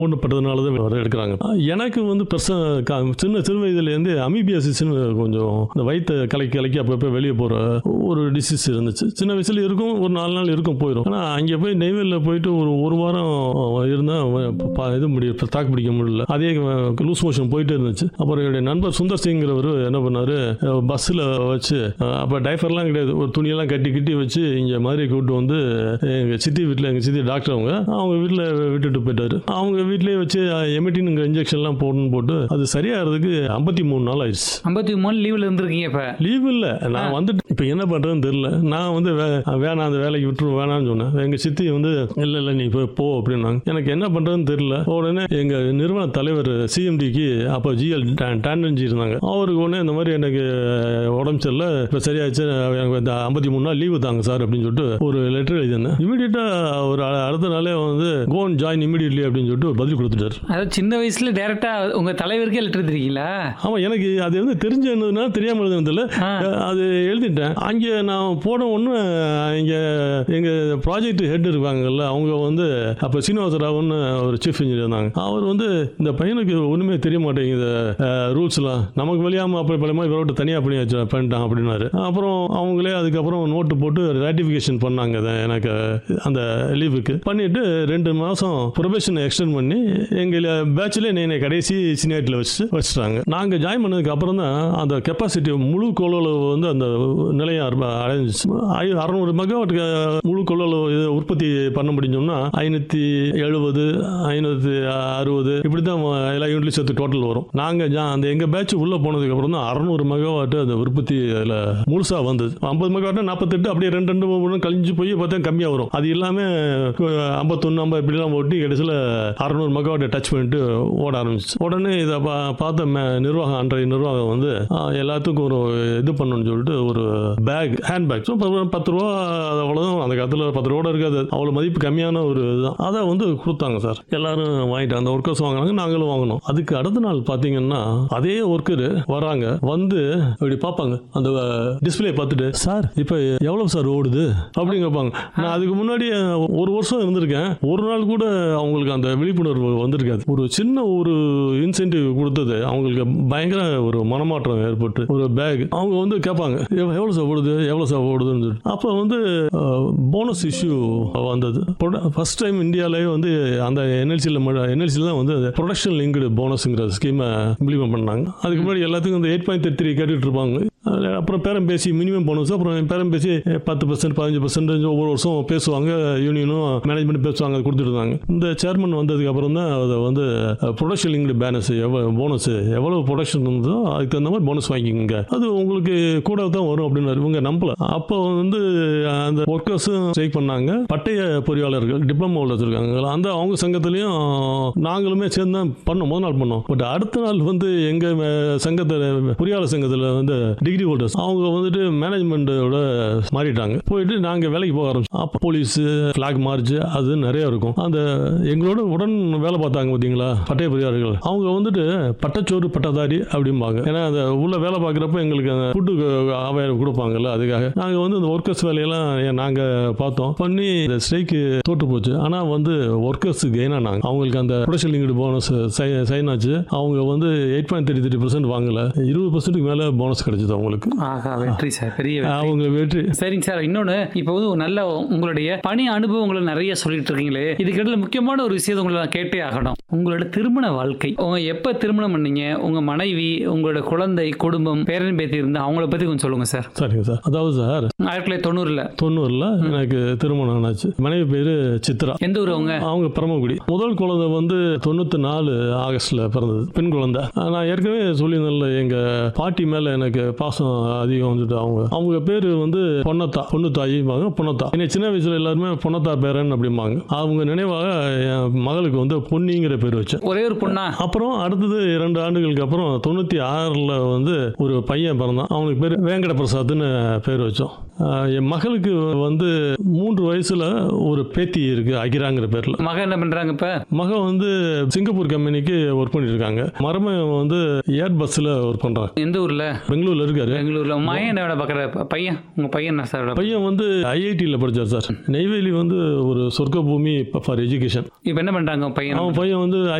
ஒன்றுப்பட்டதுனால தான் வர எடுக்கிறாங்க எனக்கு வந்து பெருசாக சின்ன சிறு வயதுலேருந்து அமிபியாசிஸ்னு கொஞ்சம் இந்த வயிற்று கலக்கி கலக்கி அப்பப்போ வெளியே போகிற ஒரு டிசீஸ் இருந்துச்சு சின்ன வயசுல இருக்கும் ஒரு நாலு நாள் இருக்கும் போயிடும் ஆனால் அங்கே போய் நெய்வேலியில் போயிட்டு ஒரு ஒரு வாரம் இருந்தால் இது முடியும் தாக்கு பிடிக்க முடியல அதே லூஸ் மோஷன் போயிட்டு இருந்துச்சு அப்புறம் என்னுடைய நண்பர் சுந்தர் சிங்கிறவர் என்ன பண்ணார் பஸ்ஸில் வச்சு அப்போ டைஃபர்லாம் கிடையாது ஒரு துணியெல்லாம் கட்டி கட்டி வச்சு இங்கே மாதிரி கூப்பிட்டு வந்து எங்கள் சித்தி வீட்டில் எங்கள் சித்தி டாக்டர் அவங்க அவங்க வீட்டில் விட்டுட்டு போயிட்டாரு அவங்க வீட்டிலேயே வச்சு எமிட்டினுங்கிற இன்ஜெக்ஷன்லாம் போடணும்னு போட்டு அது சரியாகிறதுக்கு ஐம்பத்தி மூணு நாள் ஆயிடுச்சு ஐம்பத்தி மூணு லீவில் இருந்திருக்கீங்க இப்போ லீவ் இல்லை நான் வந்துட்டு இப்போ என்ன பண்ணுறதுன்னு தெரில நான் வந்து வே வேணாம் அந்த வேலைக்கு விட்டுரு வேணாம்னு சொன்னேன் எங்கள் சித்தி வந்து இல்லை இல்லை நீ போய் போ அப்படின்னாங்க எனக்கு என்ன பண்ணுறதுன்னு தெரில உடனே எங்கள் நிறுவன தலைவர் சிஎம்டிக்கு அப்போ ஜிஎல் டாண்டன்ஜி இருந்தாங்க அவருக்கு உடனே இந்த மாதிரி எனக்கு உடம்பு சரியில்லை இப்போ சரியாச்சு எனக்கு இந்த ஐம்பத்தி மூணு நாள் லீவு தாங்க சார் அப்படின்னு சொல்லிட்டு ஒரு லெட்டர் எழுதினேன் இமீடியட்டாக ஒரு அ- அடுத்த நாளே வந்து கோன் ஜாயின் இமீடியட்லி அப்படின்னு சொல்லிட்டு ஒரு பதில் கொடுத்துட்டாரு அதாவது சின்ன வயசுல டைரக்டா உங்க தலைவருக்கே லெட்டர் எழுதிருக்கீங்களா ஆமாம் எனக்கு அது வந்து தெரிஞ்சு என்னதுன்னா தெரியாமல் எழுதுனதில்ல ஆ. அது எழுதிட்டேன் அங்கே நான் போன ஒன்று இங்கே எங்கள் ப்ராஜெக்ட் ஹெட் இருப்பாங்கல்ல அவங்க வந்து அப்போ சீனிவாச ராவன் ஒரு சீஃப் இன்ஜினியர் இருந்தாங்க அவர் வந்து இந்த பையனுக்கு ஒன்றுமே தெரிய மாட்டேங்குது ரூல்ஸ்லாம் நமக்கு வெளியாமல் அப்படி பலமாக இவரோட தனியாக பண்ணி வச்சு பண்ணிட்டான் அப்படின்னாரு அப்புறம் அவங்களே அதுக்கப்புறம் நோட்டு போட்டு ரேட்டிஃபிகேஷன் பண்ணாங்க அதை எனக்கு அந்த லீவுக்கு பண்ணிட்டு ரெண்டு மாதம் ப்ரொபேஷனை எக்ஸ்டெண்ட் பண்ணி எங்கள் பேட்சில் என்னை கடைசி சீனியாரிட்டியில் வச்சு வச்சுட்டாங்க நாங்கள் ஜாயின் பண்ணதுக்கு அப்புறம் தான் அந்த கெப்பாசிட்டி முழு கொள்ளளவு வந்து அந்த நிலையம் அற- அடைஞ்சிச்சு ஐ- அறநூறு மெகாவாட்டுக்கு முழு கொள்ளளவு இது உற்பத்தி பண்ண முடிஞ்சோம்னா ஐநூற்றி எழுபது ஐநூற்றி அறுபது இப்படி தான் எல்லா யூனிட்லையும் சேர்த்து டோட்டல் வரும் நாங்கள் அந்த எங்கள் பேட்ச் உள்ளே போனதுக்கு அப்புறம் தான் அறநூறு மெகாவாட் அந்த உற்பத்தி அதில் முழுசாக வந்தது ஐம்பது மெகாவாட் நாற்பத்தெட்டு அப்படியே ரெண்டு ரெண்டு மூணு கழிஞ்சு போய் பார்த்தா கம்மியாக வரும் அது இல்லாமல் ஐம்பத்தொன்று ஐம்பது இப்படிலாம் ஓட்டி கடைசியில் அறநூறு மெகாவாட்டை டச் பண்ணிட்டு ஓட ஆரம்பிச்சு உடனே இதை பா பார்த்த மே- நிர்வாகம் அன்றைய நிர்வாகம் வந்து ஆ, எல்லாத்துக்கும் ஒரு இது பண்ணணும்னு சொல்லிட்டு ஒரு பேக் ஹேண்ட் பேக் ஸோ பத்து ரூபா அது அவ்வளோதான் அந்த காலத்தில் பத்து ரூபா இருக்காது அவ்வளோ மதிப்பு கம்மியான ஒரு இதுதான் அதை வந்து கொடுத்தாங்க சார் எல்லாரும் வாங்கிட்டாங்க அந்த ஒர்க்கர்ஸ் வாங்கினாங்க நாங்களும் வாங்கினோம் அதுக்கு அடுத்த நாள் பார்த்தீங்கன்னா அதே ஒர்க்கர் வராங்க வந்து இப்படி பார்ப்பாங்க அந்த டிஸ்பிளே பார்த்துட்டு சார் இப்போ எவ்வளோ சார் ஓடுது அப்படின்னு கேட்பாங்க நான் அதுக்கு முன்னாடி ஒரு வருஷம் இருந்திருக்கேன் ஒரு நாள் கூட அவங்களுக்கு அந்த விழிப்புணர்வு வந்திருக்காது ஒரு சின்ன ஒரு இன்சென்டிவ் கொடுத்தது அவங்களுக்கு பயங்கர ஒரு மனமாற்றம் ஏற்பட்டு ஒரு பேக் அவங்க வந்து கேட்பாங்க "எவ்வ- எவ்வளோ சார் ஓடுது எவ்வளோ சார் ஓடுதுன்னு சொல்லிட்டு அப்போ வந்து போனஸ் இஷ்யூ வந்தது ஃபர்ஸ்ட் டைம் இந்தியாவிலே வந்து அந்த என்எல்சியில் என்எல்சியில் தான் வந்து ப்ரொடக்ஷன் லிங்க்டு போனஸ்ங்கிற ஸ்கீமை இம்ப்ளிமெண்ட் பண்ணாங்க அதுக்கு முன்னாடி எல்லாத்துக்கும் இந்த எயிட் பாயிண்ட் த்ரீ கேட்டுட்டு இருப்பாங்க அதுல அப்புறம் பேரம் பேசி மினிமம் போனஸ் அப்புறம் பேரம் பேசி பத்து பர்சன்ட் பதினஞ்சு பர்சன்டேஜ் ஒவ்வொரு வருஷம் பேசுவாங்க யூனியனும் மேனேஜ்மெண்ட் பேசுவாங்க அது கொடுத்துட்டு இருந்தாங்க இந்த சேர்மன் வந்ததுக்கு அப்புறம் தான் அதை வந்து ப்ரொடக்ஷன் லிங்க்டு பேனஸ் எவ்வளோ போனஸ் எவ்வளவு ப்ரொடக்ஷன் இருந்ததோ அதுக்கு தகுந்த மாதிரி போனஸ் வாங்கிக்கோங்க அது உங்களுக்கு கூட தான் வரும் அப்படின்னு இவங்க நம்பல அப்போ வந்து அந்த ஒர்க்கர்ஸும் ஸ்ட்ரைக் பண்ணாங்க பட்டய பொறியாளர்கள் டிப்ளமோ வச்சிருக்காங்க அந்த அவங்க சங்கத்திலையும் நாங்களுமே சேர்ந்து தான் பண்ணோம் முதல் நாள் பண்ணோம் பட் அடுத்த நாள் வந்து எங்க அஹ், சங்கத்தில் பொறியாளர் சங்கத்தில் வந்து டிகிரி ஹோல்டர்ஸ் அவங்க வந்துட்டு மேனேஜ்மெண்ட்டோட மாறிட்டாங்க போயிட்டு நாங்கள் வேலைக்கு போக ஆரம்பிச்சோம் அப்போ போலீஸ் ஃபிளாக் மார்ச் அது நிறைய இருக்கும் அந்த எங்களோட உடன் வேலை பார்த்தாங்க பார்த்தீங்களா பட்டய பொறியாளர்கள் அவங்க வந்துட்டு பட்டச்சோறு பட்டதாரி அப்படிம்பாங்க ஏன்னா அந்த உள்ள வேலை பார்க்குறப்ப எங்களுக்கு அந்த ஃபுட்டு ஆதாயம் கொடுப்பாங்கல்ல அதுக்காக நாங்கள் வந்து இந்த ஒர்க்கர்ஸ் வேலையெல்லாம் நாங்கள் பார்த்தோம் பண்ணி இந்த ஸ்ட்ரைக்கு தோற்று போச்சு ஆனால் வந்து ஒர்க்கர்ஸ் கெயின் ஆனாங்க அவங்களுக்கு அந்த ப்ரொடக்ஷன் லிங்க்டு போனஸ் சைன் ஆச்சு அவங்க வந்து eight point thirty three percent வாங்கல இருபது பர்சன்ட்டுக்கு மேலே போனஸ் கிடைச்சது அவங்களுக்கு ஆகா வெற்றி சார் பெரிய வெற்றி. அவங்க வெற்றி சரிங்க சார் இன்னொன்று இப்போ வந்து ஒரு நல்ல உங்களுடைய பணி அனுபவங்களை நிறைய சொல்லிட்டு இருக்கீங்களே இதுக்கிடையில முக்கியமான ஒரு விஷயத்தை உங்களை நான் கேட்டே ஆகணும் உங்களோட திருமண வாழ்க்கை உங்க எப்போ திருமணம் பண்ணீங்க உங்க மனைவி உங்களோட குழந்தை குடும்பம் பேரன் பேத்தி இருந்தா அவங்கள பத்தி கொஞ்சம் சொல்லுங்க சார் சரிங்க சார் அதாவது சார் ஆயிரத்தி தொள்ளாயிரத்தி தொண்ணூறுல தொண்ணூறில் எனக்கு திருமணம் ஆச்சு மனைவி பேர் சித்ரா எந்த ஊர் அவங்க அவங்க பரமக்குடி முதல் குழந்தை வந்து தொண்ணூத்தி நாலு ஆகஸ்ட்ல பிறந்தது பெண் குழந்தை நான் ஏற்கனவே சொல்லியிருந்தேன்ல எங்க பாட்டி மேல எனக்கு பாசம் அதிகம் வந்துட்டு அவங்க அவங்க பேரு வந்து பொன்னத்தா பொண்ணு தாயிம்பாங்க பொன்னத்தா என்னை சின்ன வயசுல எல்லாருமே பொன்னத்தா பேரன் அப்படிம்பாங்க அவங்க நினைவாக என் மகளுக்கு வந்து பொன்னிங்கிற பேர் வச்சேன் ஒரே ஒரு பொண்ணா அப்புறம் அடுத்தது இரண்டு ஆண்டுகளுக்கு அப்புறம் தொண்ணூற்றி ஆறில் வந்து ஒரு பையன் பிறந்தான் அவனுக்கு பேர் வேங்கட பிரசாத்னு பேர் வச்சோம் ஆஹ் என் மகளுக்கு வந்து மூன்று வயசுல ஒரு பேத்தி இருக்கு அகிராங்கிற பேர்ல மகன் என்ன பண்றாங்க இப்ப மகன் வந்து சிங்கப்பூர் கம்பெனிக்கு ஒர்க் பண்ணிட்டு இருக்காங்க மருமகன் வந்து ஏர் பஸ்ல ஒர்க் பண்றாங்க எந்த ஊர்ல பெங்களூர்ல இருக்காரு பெங்களூர் பெங்களூர்ல உங்க மகன் என்ன வேலை பார்க்குற பையன் உங்க பையன் என்ன சார் வேலை பையன் வந்து ஐஐடியில் படித்தார் சார் நெய்வேலி வந்து ஒரு சொர்க்க பூமி ஃபார் எஜுகேஷன் இப்போ என்ன பண்றாங்க உங்க பையன் அவன் பையன் வந்து